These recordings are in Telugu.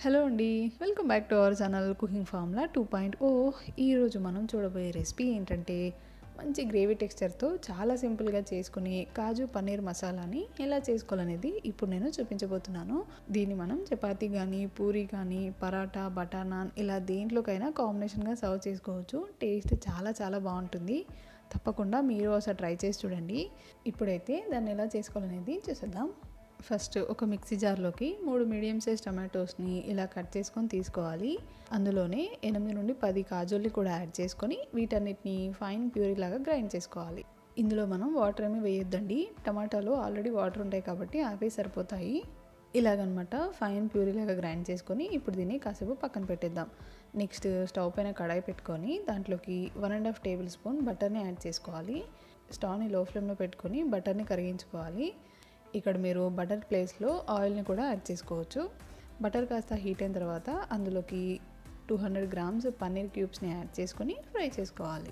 హలో అండి welcome back to our channel cooking formula two point O ఈరోజు మనం చూడబోయే రెసిపీ ఏంటంటే మంచి గ్రేవీ టెక్స్చర్తో చాలా సింపుల్గా చేసుకుని కాజు పన్నీర్ మసాలాని ఎలా చేసుకోవాలనేది ఇప్పుడు నేను చూపించబోతున్నాను దీన్ని మనం చపాతీ కానీ పూరి కానీ పరాటా బటర్ నాన్ ఇలా దేంట్లోకైనా కాంబినేషన్గా సర్వ్ చేసుకోవచ్చు టేస్ట్ చాలా చాలా బాగుంటుంది తప్పకుండా మీరు ఒకసారి ట్రై చేసి చూడండి ఇప్పుడైతే దాన్ని ఎలా చేసుకోవాలనేది చూసేద్దాం ఫస్ట్ ఒక మిక్సీ జార్లోకి మూడు మీడియం సైజ్ టమాటోస్ని ఇలా కట్ చేసుకొని తీసుకోవాలి అందులోనే ఎనిమిది నుండి పది కాజుల్ని కూడా యాడ్ చేసుకొని వీటన్నిటిని ఫైన్ ప్యూరీ లాగా గ్రైండ్ చేసుకోవాలి ఇందులో మనం వాటర్ ఏమీ వేయొద్దండి టమాటాలో ఆల్రెడీ వాటర్ ఉంటాయి కాబట్టి అవే సరిపోతాయి ఇలాగనమాట ఫైన్ ప్యూరీ లాగా గ్రైండ్ చేసుకొని ఇప్పుడు దీన్ని కాసేపు పక్కన పెట్టేద్దాం నెక్స్ట్ స్టవ్ పైన కడాయి పెట్టుకొని దాంట్లోకి one and half tablespoon బటర్ని యాడ్ చేసుకోవాలి స్టవ్ని లో ఫ్లేమ్లో పెట్టుకొని బటర్ని కరిగించుకోవాలి ఇక్కడ మీరు బటర్ ప్లేస్లో ఆయిల్ని కూడా యాడ్ చేసుకోవచ్చు బటర్ కాస్త హీట్ అయిన తర్వాత అందులోకి టూ హండ్రెడ్ గ్రామ్స్ పన్నీర్ క్యూబ్స్ని యాడ్ చేసుకొని ఫ్రై చేసుకోవాలి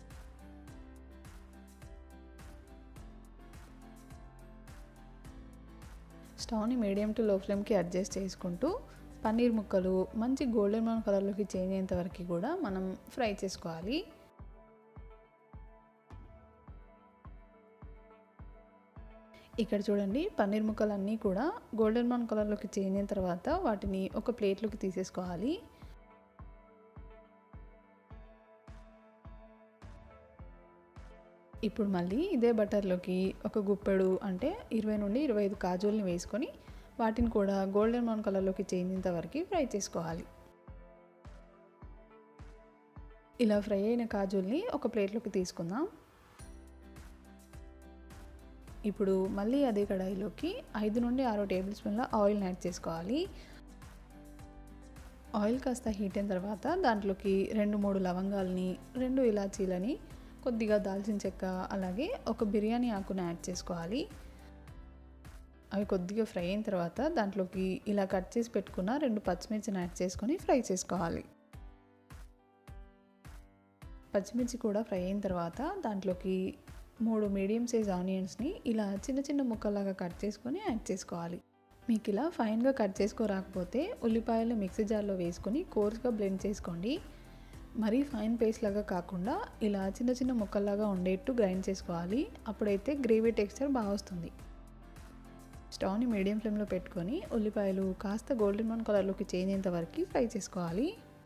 స్టవ్ని మీడియం టు లో ఫ్లేమ్కి అడ్జస్ట్ చేసుకుంటూ పన్నీర్ ముక్కలు మంచి గోల్డెన్ బ్రౌన్ కలర్లోకి చేంజ్ అయ్యేంత వరకు కూడా మనం ఫ్రై చేసుకోవాలి ఇక్కడ చూడండి పన్నీర్ ముక్కలు అన్నీ కూడా గోల్డెన్ బ్రౌన్ కలర్లోకి చేంజ్ అయిన తర్వాత వాటిని ఒక ప్లేట్లోకి తీసేసుకోవాలి ఇప్పుడు మళ్ళీ ఇదే బటర్లోకి ఒక గుప్పెడు అంటే ఇరవై నుండి ఇరవై ఐదు కాజుల్ని వేసుకొని వాటిని కూడా గోల్డెన్ బ్రౌన్ కలర్లోకి చేంజ్ అయ్యేంత వరకు ఫ్రై చేసుకోవాలి ఇలా ఫ్రై అయిన కాజుల్ని ఒక ప్లేట్లోకి తీసుకుందాం ఇప్పుడు మళ్ళీ అదే కడాయిలోకి ఐదు నుండి ఆరు టేబుల్ స్పూన్ల ఆయిల్ని యాడ్ చేసుకోవాలి ఆయిల్ కాస్త హీట్ అయిన తర్వాత దాంట్లోకి రెండు మూడు లవంగాల్ని రెండు ఇలాచీలని కొద్దిగా దాల్చిన చెక్క అలాగే ఒక బిర్యానీ ఆకుని యాడ్ చేసుకోవాలి అవి కొద్దిగా ఫ్రై అయిన తర్వాత దాంట్లోకి ఇలా కట్ చేసి పెట్టుకున్న రెండు పచ్చిమిర్చిని యాడ్ చేసుకొని ఫ్రై చేసుకోవాలి పచ్చిమిర్చి కూడా ఫ్రై అయిన తర్వాత దాంట్లోకి మూడు మీడియం సైజ్ ఆనియన్స్ని ఇలా చిన్న చిన్న ముక్కలాగా కట్ చేసుకొని యాడ్ చేసుకోవాలి మీకు ఇలా ఫైన్గా కట్ చేసుకోరాకపోతే ఉల్లిపాయలు మిక్సీ జార్లో వేసుకొని కోర్స్గా బ్లెండ్ చేసుకోండి మరీ ఫైన్ పేస్ట్ లాగా కాకుండా ఇలా చిన్న చిన్న ముక్కల్లాగా ఉండేట్టు గ్రైండ్ చేసుకోవాలి అప్పుడైతే గ్రేవీ టెక్స్చర్ బాగా వస్తుంది స్టవ్ని మీడియం ఫ్లేమ్లో పెట్టుకొని ఉల్లిపాయలు కాస్త గోల్డెన్ బ్రౌన్ కలర్లోకి చేంజ్ అయ్యేంత వరకు ఫ్రై చేసుకోవాలి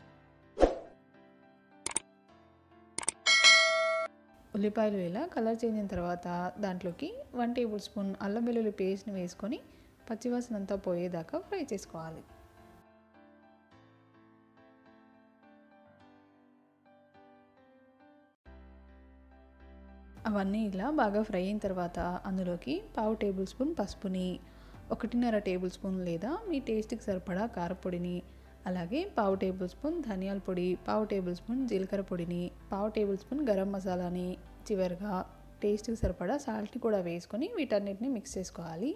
ఉల్లిపాయలు ఇలా కలర్ చేంజ్ అయిన తర్వాత దాంట్లోకి వన్ టేబుల్ స్పూన్ అల్లం వెల్లుల్లి పేస్ట్ని వేసుకొని పచ్చివాసన అంతా పోయేదాకా ఫ్రై చేసుకోవాలి అవన్నీ ఇలా బాగా ఫ్రై అయిన తర్వాత అందులోకి పావు టేబుల్ స్పూన్ పసుపుని ఒకటిన్నర టేబుల్ స్పూన్ లేదా మీ టేస్ట్కి సరిపడా కారపొడిని అలాగే పావు టేబుల్ స్పూన్ ధనియాల పొడి పావు టేబుల్ స్పూన్ జీలకర్ర పొడిని పావు టేబుల్ స్పూన్ గరం మసాలాని చివరిగా టేస్ట్కి సరిపడా సాల్ట్ని కూడా వేసుకొని వీటన్నిటిని మిక్స్ చేసుకోవాలి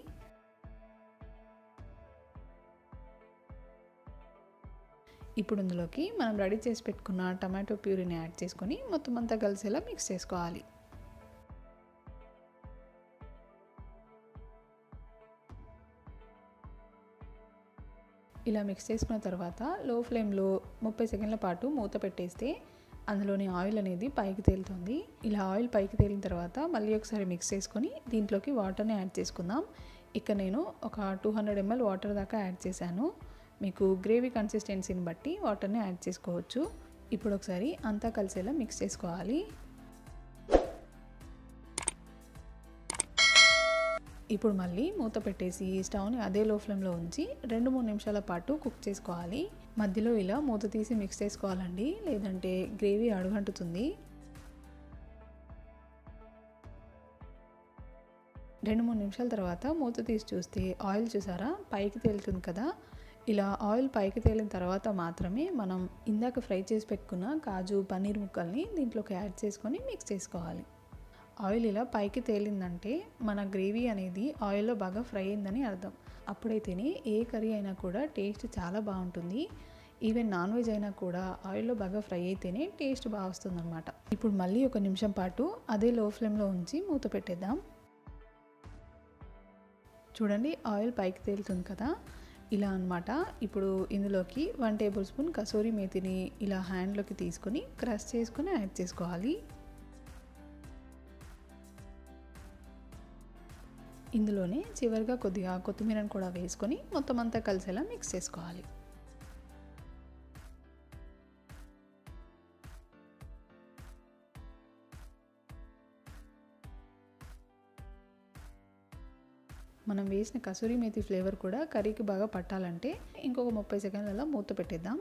ఇప్పుడు ఇందులోకి మనం రెడీ చేసి పెట్టుకున్న టమాటో ప్యూరీని యాడ్ చేసుకొని మొత్తం అంతా కలిసేలా మిక్స్ చేసుకోవాలి ఇలా మిక్స్ చేసుకున్న తర్వాత లో ఫ్లేమ్లో ముప్పై సెకండ్ల పాటు మూత పెట్టేస్తే అందులోని ఆయిల్ అనేది పైకి తేలుతుంది ఇలా ఆయిల్ పైకి తేలిన తర్వాత మళ్ళీ ఒకసారి మిక్స్ చేసుకొని దీంట్లోకి వాటర్ని యాడ్ చేసుకుందాం ఇక్కడ నేను ఒక టూ హండ్రెడ్ ఎంఎల్ వాటర్ దాకా యాడ్ చేశాను మీకు గ్రేవీ కన్సిస్టెన్సీని బట్టి వాటర్ని యాడ్ చేసుకోవచ్చు ఇప్పుడు ఒకసారి అంతా కలిసేలా మిక్స్ చేసుకోవాలి ఇప్పుడు మళ్ళీ మూత పెట్టేసి స్టవ్ని అదే లో ఫ్లేమ్లో ఉంచి రెండు మూడు నిమిషాల పాటు కుక్ చేసుకోవాలి మధ్యలో ఇలా మూత తీసి మిక్స్ చేసుకోవాలండి లేదంటే గ్రేవీ అడుగంటుతుంది రెండు మూడు నిమిషాల తర్వాత మూత తీసి చూస్తే ఆయిల్ చూసారా పైకి తేలుతుంది కదా ఇలా ఆయిల్ పైకి తేలిన తర్వాత మాత్రమే మనం ఇందాక ఫ్రై చేసి పెట్టుకున్న కాజు పన్నీర్ ముక్కల్ని దీంట్లోకి యాడ్ చేసుకొని మిక్స్ చేసుకోవాలి ఆయిల్ ఇలా పైకి తేలిందంటే మన గ్రేవీ అనేది ఆయిల్లో బాగా ఫ్రై అయిందని అర్థం అప్పుడైతేనే ఏ కర్రీ అయినా కూడా టేస్ట్ చాలా బాగుంటుంది ఈవెన్ నాన్ వెజ్ అయినా కూడా ఆయిల్లో బాగా ఫ్రై అయితేనే టేస్ట్ బాగా వస్తుందన్నమాట ఇప్పుడు మళ్ళీ ఒక నిమిషం పాటు అదే లో ఫ్లేమ్లో ఉంచి మూత పెట్టేద్దాం చూడండి ఆయిల్ పైకి తేలుతుంది కదా ఇలా అనమాట ఇప్పుడు ఇందులోకి వన్ టేబుల్ స్పూన్ కసూరి మేతిని ఇలా హ్యాండ్లోకి తీసుకొని క్రష్ చేసుకొని యాడ్ చేసుకోవాలి ఇందులోనే చివరిగా కొద్దిగా కొత్తిమీరను కూడా వేసుకొని మొత్తం అంతా కలిసేలా మిక్స్ చేసుకోవాలి మనం వేసిన కసూరి మేతి ఫ్లేవర్ కూడా కర్రీకి బాగా పట్టాలంటే ఇంకొక ముప్పై సెకండ్లలో మూత పెట్టేద్దాం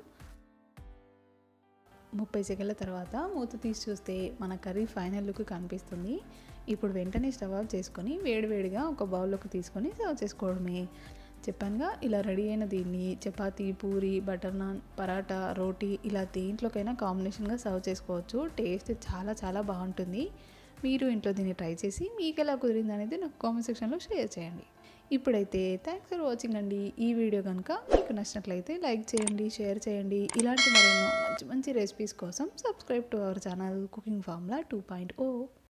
ముప్పై సెకండ్ల తర్వాత మూత తీసి చూస్తే మన కర్రీ ఫైనల్ లుక్ కనిపిస్తుంది ఇప్పుడు వెంటనే స్టవ్ ఆఫ్ చేసుకొని వేడివేడిగా ఒక బౌల్లోకి తీసుకొని సర్వ్ చేసుకోవడమే చెప్పానుగా ఇలా రెడీ అయిన దీన్ని చపాతీ పూరి బటర్ నాన్ పరాటా రోటీ ఇలా దేంట్లోకైనా కాంబినేషన్గా సర్వ్ చేసుకోవచ్చు టేస్ట్ చాలా చాలా బాగుంటుంది మీరు ఇంట్లో దీన్ని ట్రై చేసి మీకు ఎలా కుదిరింది అనేది నాకు కామెంట్ సెక్షన్లో షేర్ చేయండి ఇప్పుడైతే థ్యాంక్స్ ఫర్ వాచింగ్ అండి ఈ వీడియో కనుక మీకు నచ్చినట్లయితే లైక్ చేయండి షేర్ చేయండి ఇలాంటి మరెన్నో మంచి మంచి రెసిపీస్ కోసం subscribe to our channel cooking formula two point oh